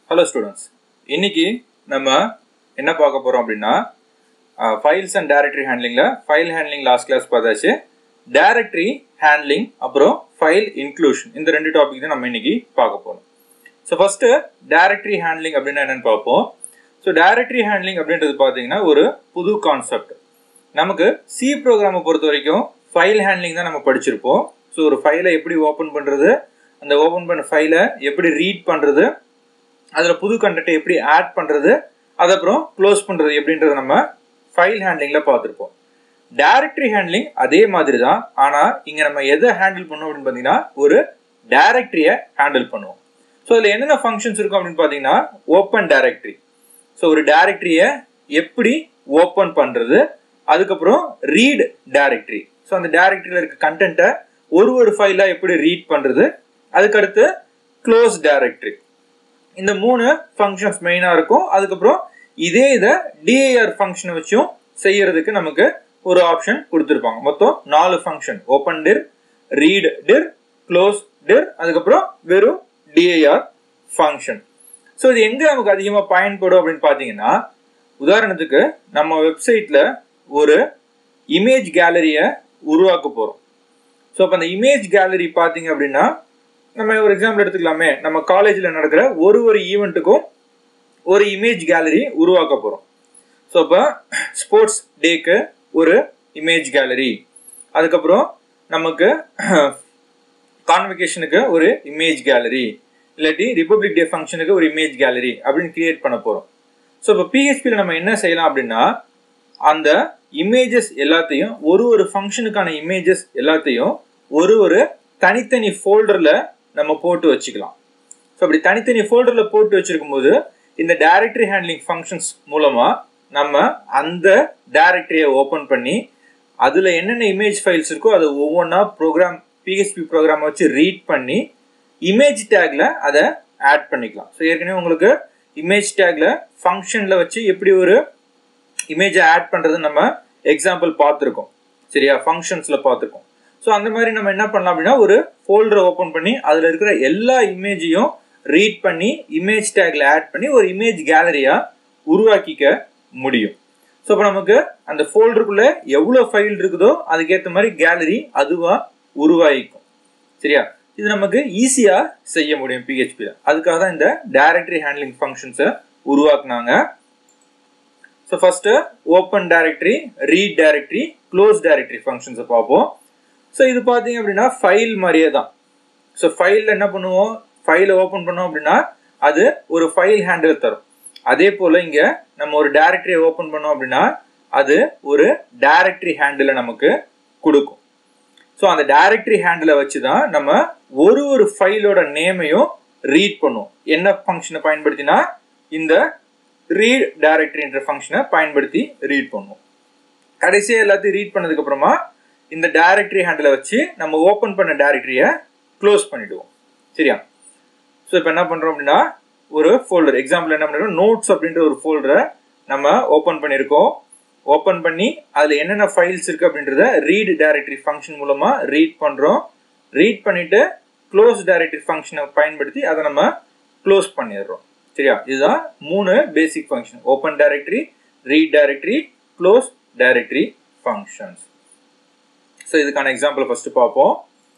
hello students இன்னைக்கு நம்ம என்ன பார்க்க போகிறோம் அப்படின்னா ஃபைல்ஸ் அண்ட் டைரக்டரி ஹேண்ட்லிங்கில் ஃபைல் ஹேண்ட்லிங் லாஸ்ட் கிளாஸ் பார்த்தாச்சு டைரக்டரி ஹேண்ட்லிங் அப்புறம் ஃபைல் இன்க்ளூஷன் இந்த ரெண்டு டாபிக் தான் நம்ம இன்னைக்கு பார்க்க போகிறோம் ஸோ ஃபஸ்ட்டு டைரக்டரி ஹேண்ட்லிங் அப்படின்னா என்னென்னு பார்ப்போம் ஸோ டைரக்டரி ஹேண்ட்லிங் அப்படின்றது பார்த்தீங்கன்னா ஒரு புது கான்செப்ட் நமக்கு சி ப்ரோக்ராமை பொறுத்த வரைக்கும் ஃபைல் ஹேண்ட்லிங் தான் நம்ம படிச்சிருப்போம் ஸோ ஒரு ஃபைலை எப்படி ஓப்பன் பண்ணுறது அந்த ஓப்பன் பண்ண ஃபைலை எப்படி ரீட் பண்ணுறது அதில் புது கண்டென்ட்டை எப்படி ஆட் பண்ணுறது அது அப்புறம் க்ளோஸ் பண்ணுறது எப்படின்றத நம்ம ஃபைல் ஹேண்ட்லிங்கில் பார்த்துருப்போம் டைரக்டரி ஹேண்ட்லிங் அதே மாதிரி தான் ஆனால் இங்கே நம்ம எதை ஹேண்டில் பண்ணோம் அப்படின்னு பார்த்தீங்கன்னா ஒரு டைரக்டரியை ஹேண்டில் பண்ணுவோம் ஸோ அதில் என்னென்ன ஃபங்க்ஷன்ஸ் இருக்கும் அப்படின்னு பார்த்தீங்கன்னா ஓப்பன் டைரக்டரி ஸோ ஒரு டைரக்டரியை எப்படி ஓப்பன் பண்ணுறது அதுக்கப்புறம் ரீட் டைரக்டரி ஸோ அந்த டைரக்டரியில் இருக்க கண்டென்ட்டை ஒரு ஒரு ஃபைலாக எப்படி ரீட் பண்ணுறது அதுக்கடுத்து க்ளோஸ் டைரக்டரி இந்த மூணு ஃபங்க்ஷன்ஸ் மெயினாக இருக்கும் அதுக்கப்புறம் இதே இதை டிஏஆர் ஃபங்க்ஷனை வச்சும் செய்யறதுக்கு நமக்கு ஒரு ஆப்ஷன் கொடுத்துருப்பாங்க மொத்தம் நாலு function open dir read dir close dir அதுக்கப்புறம் வெறும் டிஏஆர் ஃபங்க்ஷன் ஸோ இது எங்கே நமக்கு அதிகமாக பயன்படும் அப்படின்னு பார்த்தீங்கன்னா உதாரணத்துக்கு நம்ம வெப்சைட்டில் ஒரு இமேஜ் கேலரியை உருவாக்க போகிறோம் ஸோ அப்போ அந்த இமேஜ் கேலரி பார்த்தீங்க அப்படின்னா நம்ம ஒரு எக்ஸாம்பிள் எடுத்துக்கலாமே நம்ம காலேஜில் நடக்கிற ஒரு ஒரு ஈவெண்ட்டுக்கும் ஒரு இமேஜ் கேலரி உருவாக்க போகிறோம் ஸோ அப்போ ஸ்போர்ட்ஸ் டேக்கு ஒரு இமேஜ் கேலரி அதுக்கப்புறம் நமக்கு கான்வெகேஷனுக்கு ஒரு இமேஜ் கேலரி இல்லாட்டி ரிப்பப்ளிக் டே ஃபங்க்ஷனுக்கு ஒரு இமேஜ் கேலரி அப்படின்னு கிரியேட் பண்ண போகிறோம் ஸோ இப்போ பிஹெச்பியில் நம்ம என்ன செய்யலாம் அப்படின்னா அந்த இமேஜஸ் எல்லாத்தையும் ஒரு ஒரு ஃபங்க்ஷனுக்கான இமேஜஸ் எல்லாத்தையும் ஒரு ஒரு தனித்தனி ஃபோல்டரில் நம்ம போட்டு வச்சுக்கலாம் ஸோ அப்படி தனித்தனி ஃபோல்டரில் போட்டு வச்சிருக்கும் போது இந்த டைரக்டரி ஹேண்ட்லிங் ஃபங்க்ஷன்ஸ் மூலமாக நம்ம அந்த டைரக்டரியை ஓப்பன் பண்ணி அதில் என்னென்ன இமேஜ் ஃபைல்ஸ் இருக்கோ அதை ஒவ்வொன்றா ப்ரோக்ராம் பிஹெச்பி ப்ரோக்ராமை வச்சு ரீட் பண்ணி இமேஜ் டேக்ல அதை ஆட் பண்ணிக்கலாம் ஸோ ஏற்கனவே உங்களுக்கு இமேஜ் டேக்ல ஃபங்க்ஷனில் வச்சு எப்படி ஒரு இமேஜை ஆட் பண்ணுறது நம்ம எக்ஸாம்பிள் பார்த்துருக்கோம் சரியா ஃபங்க்ஷன்ஸில் பார்த்துருக்கோம் ஸோ அந்த மாதிரி நம்ம என்ன பண்ணலாம் அப்படின்னா ஒரு ஃபோல்டரை ஓப்பன் பண்ணி அதில் இருக்கிற எல்லா இமேஜையும் ரீட் பண்ணி இமேஜ் டேக்ல ஆட் பண்ணி ஒரு இமேஜ் கேலரியாக உருவாக்கிக்க முடியும் ஸோ இப்போ நமக்கு அந்த ஃபோல்டருக்குள்ளே எவ்வளோ ஃபைல் இருக்குதோ அதுக்கேற்ற மாதிரி கேலரி அதுவாக உருவாகிக்கும் சரியா இது நமக்கு ஈஸியாக செய்ய முடியும் பிஹெச்பியில் அதுக்காக தான் இந்த டைரக்டரி ஹேண்ட்லிங் ஃபங்க்ஷன்ஸை உருவாக்குனாங்க so first open directory read directory close directory ஃபங்க்ஷன்ஸை பார்ப்போம் ஸோ இது பார்த்தீங்க அப்படின்னா ஃபைல் மாதிரியே தான் ஸோ ஃபைலில் என்ன பண்ணுவோம் ஃபைலை ஓப்பன் பண்ணோம் அப்படின்னா அது ஒரு ஃபைல் ஹேண்டில் தரும் அதே போல் இங்கே நம்ம ஒரு டைரக்டரியை ஓப்பன் பண்ணோம் அப்படின்னா அது ஒரு டைரக்டரி ஹேண்டில் நமக்கு கொடுக்கும் ஸோ அந்த டைரக்டரி ஹேண்டில் வச்சு தான் நம்ம ஒரு ஒரு ஃபைலோட நேமையும் ரீட் பண்ணுவோம் என்ன ஃபங்க்ஷனை பயன்படுத்தினா இந்த ரீட் டைரக்டரின்ற ஃபங்க்ஷனை பயன்படுத்தி ரீட் பண்ணுவோம் கடைசியாக எல்லாத்தையும் ரீட் பண்ணதுக்கு அப்புறமா இந்த டைரக்டரி ஹேண்டில் வச்சு நம்ம ஓப்பன் பண்ண டைரக்டரியை க்ளோஸ் பண்ணிடுவோம் சரியா ஸோ இப்போ என்ன பண்ணுறோம் அப்படின்னா ஒரு ஃபோல்டர் எக்ஸாம்பிள் என்ன பண்ணுறோம் நோட்ஸ் அப்படின்ற ஒரு ஃபோல்டரை நம்ம ஓப்பன் பண்ணியிருக்கோம் ஓப்பன் பண்ணி அதில் என்னென்ன ஃபைல்ஸ் இருக்குது அப்படின்றத ரீட் டைரக்டரி ஃபங்க்ஷன் மூலமாக ரீட் பண்ணுறோம் ரீட் பண்ணிவிட்டு க்ளோஸ் டைரக்டரி ஃபங்க்ஷனை பயன்படுத்தி அதை நம்ம க்ளோஸ் பண்ணிடுறோம் சரியா இதுதான் மூணு basic function open directory read directory close directory functions so இதுக்கான எக்ஸாம்பிள் ஃபஸ்ட்டு பார்ப்போம்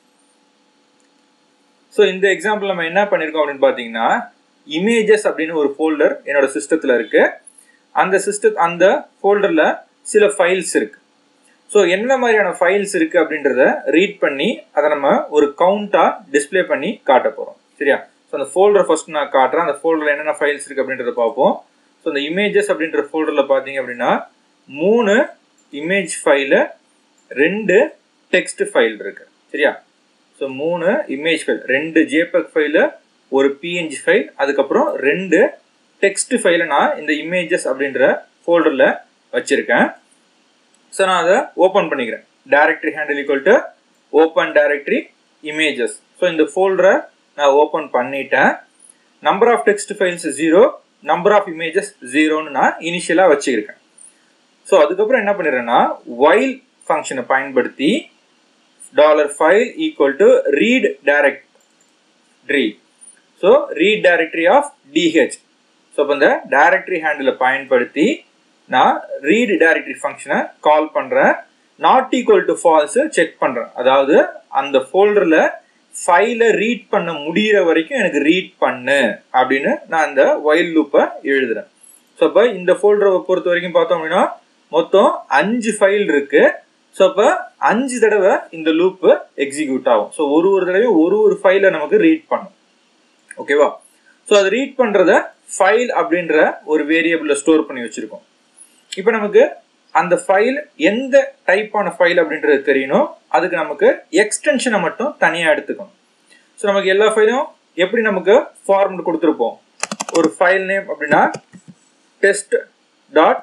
ஸோ இந்த எக்ஸாம்பிள் நம்ம என்ன பண்ணியிருக்கோம் அப்படின்னு பார்த்தீங்கன்னா இமேஜஸ் அப்படின்னு ஒரு ஃபோல்டர் என்னோட சிஸ்டத்தில் இருக்கு அந்த சிஸ்ட அந்த ஃபோல்டரில் சில ஃபைல்ஸ் இருக்கு ஸோ என்ன மாதிரியான ஃபைல்ஸ் இருக்கு அப்படின்றத ரீட் பண்ணி அதை நம்ம ஒரு கவுண்டாக டிஸ்பிளே பண்ணி காட்ட போகிறோம் சரியா ஸோ அந்த ஃபோல்டர் ஃபர்ஸ்ட் நான் காட்டுறேன் அந்த ஃபோல்டரில் என்னென்ன ஃபைல்ஸ் இருக்கு அப்படின்றத பார்ப்போம் ஸோ அந்த இமேஜஸ் அப்படின்ற ஃபோல்டரில் பார்த்தீங்க அப்படின்னா மூணு இமேஜ் ஃபைலு ரெண்டு டெக்ஸ்ட் ஃபைல் இருக்கு சரியா ஸோ மூணு இமேஜ் ஃபைல் ரெண்டு ஜேபக் ஃபைலு ஒரு பிஎன்ஜி ஃபைல் அதுக்கப்புறம் ரெண்டு டெக்ஸ்ட் ஃபைலை நான் இந்த இமேஜஸ் அப்படின்ற ஃபோல்டரில் வச்சுருக்கேன் ஸோ நான் அதை ஓப்பன் பண்ணிக்கிறேன் directory handle equal to open directory images so இந்த ஃபோல்டரை நான் ஓப்பன் பண்ணிட்டேன் number of text files zero number of images ஜீரோன்னு நான் இனிஷியலாக வச்சுருக்கேன் ஸோ அதுக்கப்புறம் என்ன பண்ணிடுறேன்னா வைல் ஃபங்க்ஷனை பயன்படுத்தி dollar file equal to read directory so read directory of DH so அப்போ இந்த டைரக்டரி ஹேண்டில் பயன்படுத்தி நான் ரீட் டைரக்டரி ஃபங்க்ஷனை கால் பண்ணுறேன் not equal to false check பண்ணுறேன் அதாவது அந்த ஃபோல்டரில் ஃபைலை ரீட் பண்ண முடிகிற வரைக்கும் எனக்கு ரீட் பண்ணு அப்படின்னு நான் அந்த ஒயில் லூப்பை எழுதுறேன் ஸோ அப்போ இந்த ஃபோல்டரை பொறுத்த வரைக்கும் பார்த்தோம் அப்படின்னா மொத்தம் அஞ்சு ஃபைல் இருக்கு ஸோ அப்போ அஞ்சு தடவை இந்த லூப்பு எக்ஸிக்யூட் ஆகும் ஸோ ஒரு ஒரு தடவையும் ஒரு ஒரு ஃபைலை நமக்கு ரீட் பண்ணும் ஓகேவா ஸோ அதை ரீட் பண்ணுறத ஃபைல் அப்படின்ற ஒரு வேரியபிளில் ஸ்டோர் பண்ணி வச்சுருக்கோம் இப்போ நமக்கு அந்த ஃபைல் எந்த டைப்பான ஃபைல் அப்படின்றது தெரியணும் அதுக்கு நமக்கு எக்ஸ்டென்ஷனை மட்டும் தனியாக எடுத்துக்கணும் ஸோ நமக்கு எல்லா ஃபைலும் எப்படி நமக்கு ஃபார்மெட் கொடுத்துருப்போம் ஒரு ஃபைல் நேம் அப்படின்னா டெஸ்ட் டாட்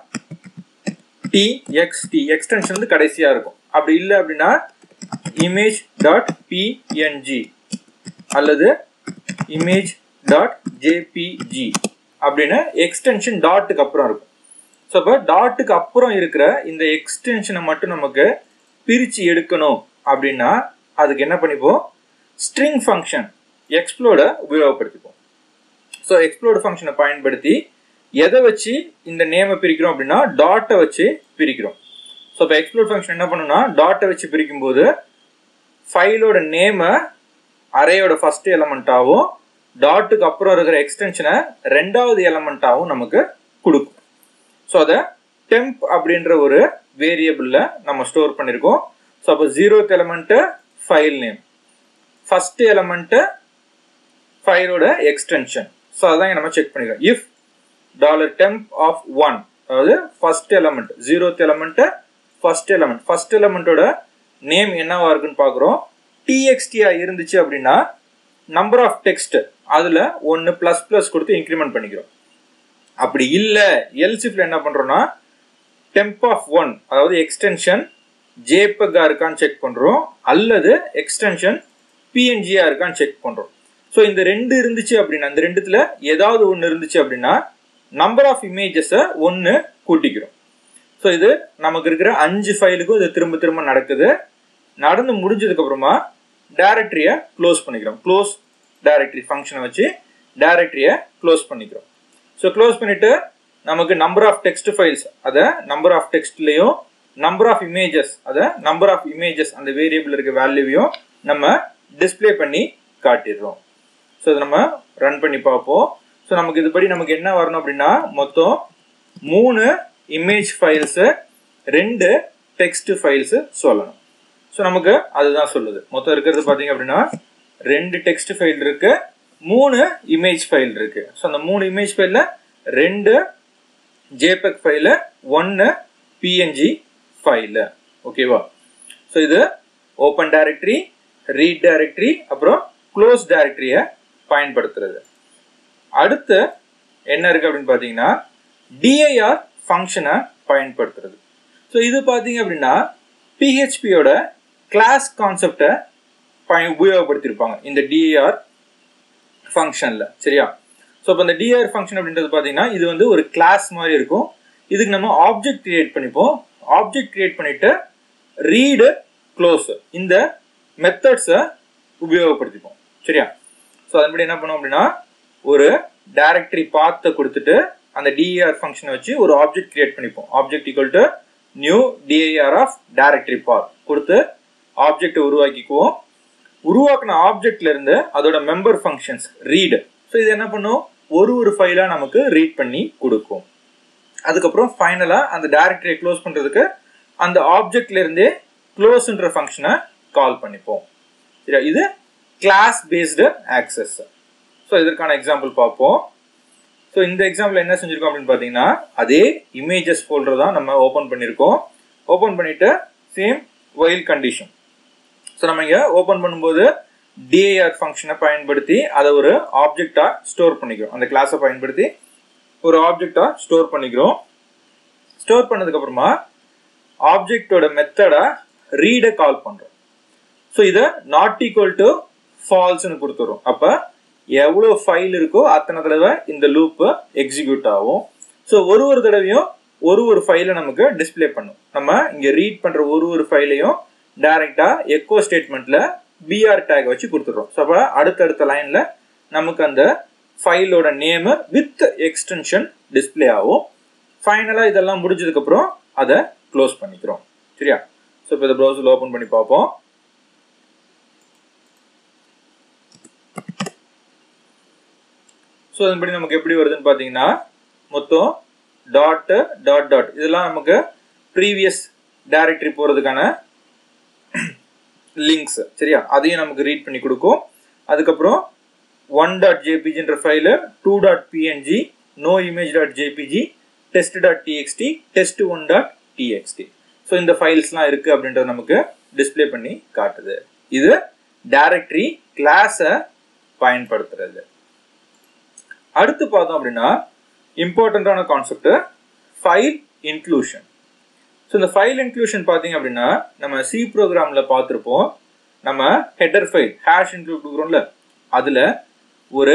டிஎக்ஸ்டி எக்ஸ்டென்ஷன் வந்து கடைசியாக இருக்கும் அப்படி இல்லை அப்படின்னா இமேஜ் டாட் பிஎன்ஜி அல்லது இமேஜ் டாட் ஜேபிஜி அப்படின்னு எக்ஸ்டென்ஷன் டாட்டுக்கு அப்புறம் இருக்கும் ஸோ அப்போ டாட்டுக்கு அப்புறம் இருக்கிற இந்த எக்ஸ்டென்ஷனை மட்டும் நமக்கு பிரித்து எடுக்கணும் அப்படின்னா அதுக்கு என்ன பண்ணிப்போம் ஸ்ட்ரிங் ஃபங்க்ஷன் எக்ஸ்ப்ளோட உபயோகப்படுத்திப்போம் ஸோ எக்ஸ்ப்ளோட் ஃபங்க்ஷனை பயன்படுத்தி எதை வச்சு இந்த நேமை பிரிக்கிறோம் அப்படின்னா டாட்டை வச்சு பிரிக்கிறோம் ஸோ இப்போ எக்ஸ்ப்ளோட் ஃபங்க்ஷன் என்ன பண்ணுன்னா டாட்டை வச்சு பிரிக்கும்போது ஃபைலோட நேமை அரையோட ஃபர்ஸ்ட் எலமெண்ட்டாகவும் டாட்டுக்கு அப்புறம் இருக்கிற எக்ஸ்டென்ஷனை ரெண்டாவது எலமெண்ட்டாகவும் நமக்கு கொடுக்கும் ஸோ அதை டெம்ப் அப்படின்ற ஒரு வேரியபிளில் நம்ம ஸ்டோர் பண்ணியிருக்கோம் ஸோ அப்போ zeroth element file name first element ஃபைலோட எக்ஸ்டென்ஷன் ஸோ அதான் நம்ம செக் பண்ணிக்கிறோம் if dollar temp of one அதாவது first element zeroth element first element first எலமெண்ட்டோட நேம் என்னவா இருக்குன்னு பார்க்குறோம் டிஎக்ஸ்டியா இருந்துச்சு அப்படின்னா நம்பர் ஆஃப் டெக்ஸ்ட் அதில் ஒன்று ப்ளஸ் ப்ளஸ் கொடுத்து இன்க்ரிமெண்ட் பண்ணிக்கிறோம் அப்படி இல்லை எல்சிஃப்ல என்ன பண்ணுறோம்னா டெம்ப் ஆஃப் ஒன் அதாவது எக்ஸ்டென்ஷன் ஜேபகா இருக்கான்னு செக் பண்ணுறோம் அல்லது எக்ஸ்டென்ஷன் பிஎன்ஜியா இருக்கான்னு செக் பண்ணுறோம் ஸோ இந்த ரெண்டு இருந்துச்சு அப்படின்னா இந்த ரெண்டுத்துல ஏதாவது ஒன்று இருந்துச்சு அப்படின்னா நம்பர் ஆஃப் இமேஜஸை ஒன்று கூட்டிக்கிறோம் ஸோ இது நமக்கு இருக்கிற அஞ்சு ஃபைலுக்கும் இது திரும்ப திரும்ப நடக்குது நடந்து முடிஞ்சதுக்கு அப்புறமா டைரக்டரியை க்ளோஸ் பண்ணிக்கிறோம் க்ளோஸ் டைரக்டரி ஃபங்க்ஷனை வச்சு டைரக்டரியை க்ளோஸ் பண்ணிக்கிறோம் ஸோ க்ளோஸ் பண்ணிட்டு நமக்கு நம்பர் ஆஃப் டெக்ஸ்ட் ஃபைல்ஸ் அதை நம்பர் ஆஃப் டெக்ஸ்ட்லையும் நம்பர் ஆஃப் இமேஜஸ் அதை நம்பர் ஆஃப் இமேஜஸ் அந்த வேரியபிள் இருக்க வேல்யூவையும் நம்ம டிஸ்பிளே பண்ணி காட்டிடுறோம் ஸோ இதை நம்ம ரன் பண்ணி பார்ப்போம் ஸோ நமக்கு இதுபடி நமக்கு என்ன வரணும் அப்படின்னா மொத்தம் மூணு இமேஜ் ஃபைல்ஸு ரெண்டு டெக்ஸ்ட் ஃபைல்ஸு சொல்லணும் ஸோ நமக்கு அதுதான் சொல்லுது மொத்தம் இருக்கிறது பார்த்தீங்க அப்படின்னா ரெண்டு டெக்ஸ்ட் ஃபைல் இருக்கு மூணு இமேஜ் ஃபைல் இருக்கு ஸோ அந்த மூணு இமேஜ் ஃபைலில் ரெண்டு ஜேபெக் ஃபைலு ஒன்று பிஎன்ஜி ஃபைலு ஓகேவா ஸோ இது ஓப்பன் டைரக்டரி ரீட் டைரக்டரி அப்புறம் க்ளோஸ் டைரக்டரியை பயன்படுத்துறது அடுத்து என்ன இருக்கு அப்படின்னு பார்த்தீங்கன்னா டிஐஆர் ஃபங்க்ஷனை பயன்படுத்துறது ஸோ இது பார்த்தீங்க அப்படின்னா பிஹெச்பியோட கிளாஸ் கான்செப்டை பய உபயோகப்படுத்தியிருப்பாங்க இந்த டிஐஆர் ஃபங்க்ஷனில் சரியா ஸோ இப்போ இந்த டிஆர் ஃபங்க்ஷன் அப்படின்றது பார்த்தீங்கன்னா இது வந்து ஒரு கிளாஸ் மாதிரி இருக்கும் இதுக்கு நம்ம ஆப்ஜெக்ட் கிரியேட் பண்ணிப்போம் ஆப்ஜெக்ட் கிரியேட் பண்ணிட்டு ரீடு க்ளோஸ் இந்த மெத்தட்ஸை உபயோகப்படுத்திப்போம் சரியா ஸோ அதன்படி என்ன பண்ணோம் அப்படின்னா ஒரு டைரக்டரி பாத்தை கொடுத்துட்டு அந்த டிஏஆர் ஃபங்க்ஷனை வச்சு ஒரு ஆப்ஜெக்ட் கிரியேட் பண்ணிப்போம் object equal to new DIR of directory path கொடுத்து ஆப்ஜெக்டை உருவாக்கிக்குவோம் உருவாக்கின ஆப்ஜெக்ட்ல இருந்து அதோட மெம்பர் ஃபங்க்ஷன்ஸ் ரீடு ஸோ இது என்ன பண்ணும் ஒரு ஒரு ஃபைலாக நமக்கு ரீட் பண்ணி கொடுக்கும் அதுக்கப்புறம் ஃபைனலாக அந்த டைரக்டரியை க்ளோஸ் பண்ணுறதுக்கு அந்த ஆப்ஜெக்ட்ல இருந்தே க்ளோஸ்ன்ற ஃபங்க்ஷனை கால் பண்ணிப்போம் சரியா இது கிளாஸ் பேஸ்டு ஆக்சஸ் ஸோ இதற்கான எக்ஸாம்பிள் பார்ப்போம் ஸோ இந்த எக்ஸாம்பிள் என்ன செஞ்சிருக்கோம் அப்படின்னு பார்த்தீங்கன்னா அதே இமேஜஸ் ஃபோல்டர் தான் நம்ம ஓப்பன் பண்ணியிருக்கோம் ஓப்பன் பண்ணிட்டு சேம் ஒயில் கண்டிஷன் ஸோ நம்ம இங்கே ஓப்பன் பண்ணும்போது டிஏஆர் ஃபங்க்ஷனை பயன்படுத்தி அதை ஒரு ஆப்ஜெக்டாக ஸ்டோர் பண்ணிக்கிறோம் அந்த கிளாஸை பயன்படுத்தி ஒரு ஆப்ஜெக்டாக ஸ்டோர் பண்ணிக்கிறோம் ஸ்டோர் பண்ணதுக்கப்புறமா ஆப்ஜெக்டோட மெத்தடை ரீடை கால் பண்ணுறோம் ஸோ இதை நாட் ஈக்குவல் டு ஃபால்ஸ்னு கொடுத்துரும் அப்போ எவ்வளோ ஃபைல் இருக்கோ அத்தனை தடவை இந்த லூப்பு எக்ஸிக்யூட் ஆகும் ஸோ ஒரு ஒரு தடவையும் ஒரு ஒரு ஃபைலை நமக்கு டிஸ்பிளே பண்ணும் நம்ம இங்கே ரீட் பண்ணுற ஒரு ஒரு ஃபைலையும் டைரெக்டாக எக்கோ ஸ்டேட்மெண்ட்டில் பிஆர் டேக் வச்சு கொடுத்துட்றோம் ஸோ அப்போ அடுத்தடுத்த லைனில் நமக்கு அந்த ஃபைலோட நேமு வித் எக்ஸ்டென்ஷன் டிஸ்பிளே ஆகும் ஃபைனலாக இதெல்லாம் முடிஞ்சதுக்கப்புறம் அதை க்ளோஸ் பண்ணிக்கிறோம் சரியா ஸோ இப்போ இந்த ப்ரௌசரில் ஓப்பன் பண்ணி பார்ப்போம் ஸோ அதன்படி நமக்கு எப்படி வருதுன்னு பார்த்தீங்கன்னா மொத்தம் டாட்டு டாட் டாட் இதெல்லாம் நமக்கு ப்ரீவியஸ் டைரக்டரி போகிறதுக்கான லிங்க்ஸ் சரியா அதையும் நமக்கு ரீட் பண்ணி கொடுக்கும் அதுக்கப்புறம் ஒன் டாட் ஜேபிஜின்ற file two dot PNG no image dot JPG test dot TXT test one dot TXT so இந்த ஃபைல்ஸ்லாம் இருக்குது அப்படின்றத நமக்கு டிஸ்பிளே பண்ணி காட்டுது இது டைரக்டரி கிளாஸை பயன்படுத்துறது அடுத்து பார்த்தோம் அப்படின்னா இம்பார்ட்டண்ட்டான கான்செப்ட் ஃபைல் இன்க்ளூஷன் ஸோ இந்த ஃபைல் இன்க்ளூஷன் பார்த்தீங்க அப்படின்னா நம்ம சி ப்ரோக்ராமில் பார்த்துருப்போம் நம்ம ஹெட்டர் ஃபைல் ஹேஷ் இன்க்ளூட் கொடுக்குறோம்ல அதில் ஒரு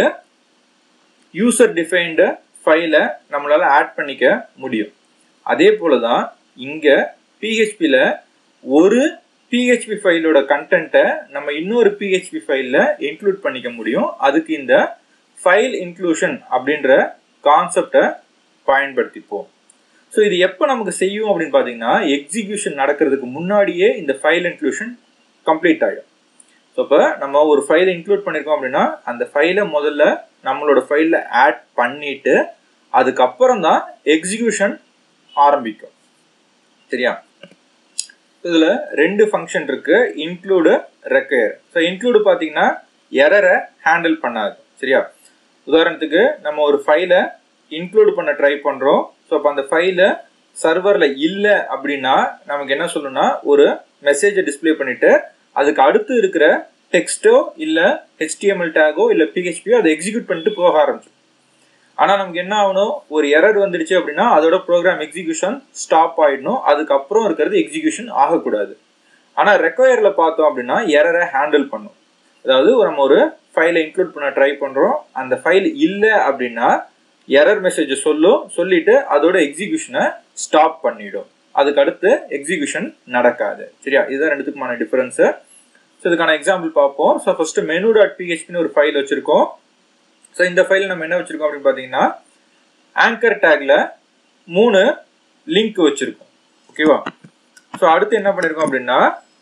யூசர் டிஃபைன்டு ஃபைலை நம்மளால் ஆட் பண்ணிக்க முடியும் அதே போல தான் இங்கே பிஹெச்பியில் ஒரு பிஹெச்பி ஃபைலோட கண்டென்ட்டை நம்ம இன்னொரு பிஹெச்பி ஃபைலில் இன்க்ளூட் பண்ணிக்க முடியும் அதுக்கு இந்த ஃபைல் இன்க்ளூஷன் அப்படின்ற கான்செப்டை பயன்படுத்திப்போம் ஸோ இது எப்போ நமக்கு செய்யும் அப்படின்னு பார்த்தீங்கன்னா எக்ஸிக்யூஷன் நடக்கிறதுக்கு முன்னாடியே இந்த ஃபைல் இன்க்ளூஷன் கம்ப்ளீட் ஆகிடும் ஸோ இப்போ நம்ம ஒரு ஃபைலை இன்க்ளூட் பண்ணியிருக்கோம் அப்படின்னா அந்த ஃபைலை முதல்ல நம்மளோட ஃபைலில் ஆட் பண்ணிட்டு அதுக்கப்புறம் தான் எக்ஸிக்யூஷன் ஆரம்பிக்கும் சரியா இதில் ரெண்டு ஃபங்க்ஷன் இருக்கு இன்க்ளூடு ரெக்கையர் ஸோ இன்க்ளூடு பார்த்தீங்கன்னா எரரை ஹேண்டில் பண்ணாது சரியா உதாரணத்துக்கு நம்ம ஒரு ஃபைலை இன்க்ளூட் பண்ண ட்ரை பண்ணுறோம் ஸோ அப்போ அந்த ஃபைலை சர்வரில் இல்லை அப்படின்னா நமக்கு என்ன சொல்லணும்னா ஒரு மெசேஜை டிஸ்பிளே பண்ணிட்டு அதுக்கு அடுத்து இருக்கிற டெக்ஸ்ட்டோ இல்லை ஹெச்டிஎம்எல் டேகோ இல்லை பிஹெச்பியோ அதை எக்ஸிக்யூட் பண்ணிட்டு போக ஆரம்பிச்சிடும் ஆனால் நமக்கு என்ன ஆகணும் ஒரு எரர் வந்துடுச்சு அப்படின்னா அதோட ப்ரோக்ராம் எக்ஸிக்யூஷன் ஸ்டாப் ஆயிடணும் அதுக்கப்புறம் இருக்கிறது எக்ஸிக்யூஷன் ஆகக்கூடாது ஆனால் ரெக்வயரில் பார்த்தோம் அப்படின்னா எரரை ஹேண்டில் பண்ணும் அதாவது நம்ம ஒரு ஃபைலை இன்க்ளூட் பண்ண ட்ரை பண்ணுறோம் அந்த ஃபைல் இல்லை அப்படின்னா எரர் மெசேஜை சொல்லும் சொல்லிட்டு அதோட எக்ஸிக்யூஷனை ஸ்டாப் பண்ணிடும் அதுக்கு அடுத்து எக்ஸிக்யூஷன் நடக்காது சரியா இதுதான் ரெண்டுத்துக்குமான டிஃபரன்ஸு ஸோ இதுக்கான எக்ஸாம்பிள் பார்ப்போம் ஸோ ஃபர்ஸ்ட் மெனு டாட் பிஹெச்பின்னு ஒரு ஃபைல் வச்சிருக்கோம் ஸோ இந்த ஃபைல் நம்ம என்ன வச்சிருக்கோம் அப்படின்னு பார்த்தீங்கன்னா ஆங்கர் டேக்ல மூணு லிங்க் வச்சிருக்கோம் ஓகேவா ஸோ அடுத்து என்ன பண்ணியிருக்கோம் அப்படின்னா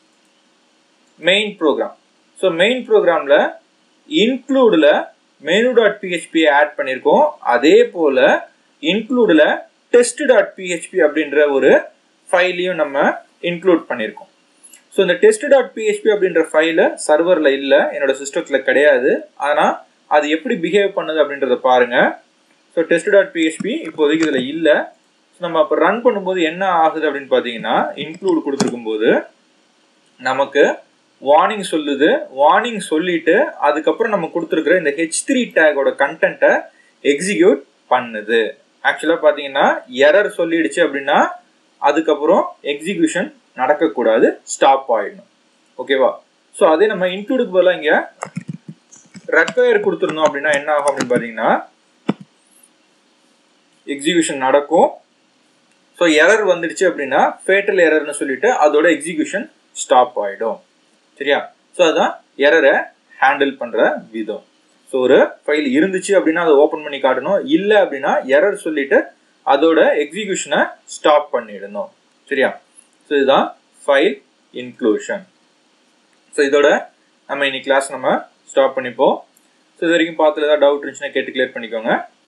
மெயின் ப்ரோக்ராம் ஸோ மெயின் ப்ரோக்ராமில் இன்க்ளூடில் மெனு டாட் பிஹெச்பி ஆட் பண்ணியிருக்கோம் அதே போல் இன்க்ளூடில் டெஸ்ட் டாட் பிஹெச்பி அப்படின்ற ஒரு ஃபைலையும் நம்ம இன்க்ளூட் பண்ணியிருக்கோம் ஸோ இந்த டெஸ்ட் டாட் பிஹெச்பி அப்படின்ற ஃபைலு சர்வரில் இல்லை என்னோட சிஸ்டத்தில் கிடையாது ஆனால் அது எப்படி பிஹேவ் பண்ணுது அப்படின்றத பாருங்க ஸோ டெஸ்ட் டாட் பிஹெச்பி இப்போதைக்கு இதில் இல்லை ஸோ நம்ம அப்போ ரன் பண்ணும்போது என்ன ஆகுது அப்படின்னு பார்த்தீங்கன்னா இன்க்ளூட் கொடுத்துருக்கும் போது நமக்கு வார்னிங் சொல்லுது வார்னிங் சொல்லிட்டு அதுக்கப்புறம் நம்ம கொடுத்துருக்குற இந்த ஹெச் த்ரீ டேகோட கண்டென்ட்டை எக்ஸிக்யூட் பண்ணுது ஆக்சுவலாக பார்த்தீங்கன்னா எரர் சொல்லிடுச்சு அப்படின்னா அதுக்கப்புறம் எக்ஸிக்யூஷன் நடக்கக்கூடாது ஸ்டாப் ஆயிடணும் ஓகேவா ஸோ அதே நம்ம இன்க்ளூடுக்கு பதிலாக இங்கே ரெக்வயர் கொடுத்துருந்தோம் அப்படின்னா என்ன ஆகும் அப்படின்னு பார்த்தீங்கன்னா எக்ஸிக்யூஷன் நடக்கும் ஸோ எரர் வந்துடுச்சு அப்படின்னா ஃபேட்டல் எரர்னு சொல்லிட்டு அதோட எக்ஸிக்யூஷன் ஸ்டாப் ஆகிடும் சரியா ஸோ அதுதான் எரரை ஹேண்டில் பண்ணுற விதம் ஸோ ஒரு ஃபைல் இருந்துச்சு அப்படின்னா அதை ஓப்பன் பண்ணி காட்டணும் இல்லை அப்படின்னா எரர் சொல்லிட்டு அதோட எக்ஸிக்யூஷனை ஸ்டாப் பண்ணிடணும் சரியா ஸோ இதுதான் ஃபைல் இன்க்ளூஷன் ஸோ இதோட நம்ம இன்னைக்கு கிளாஸ் நம்ம ஸ்டாப் பண்ணிப்போம் ஸோ இது வரைக்கும் பார்த்துல ஏதாவது டவுட் இருந்துச்சுன்னா கேட்டு கிளியர் பண்ணிக்கோங்க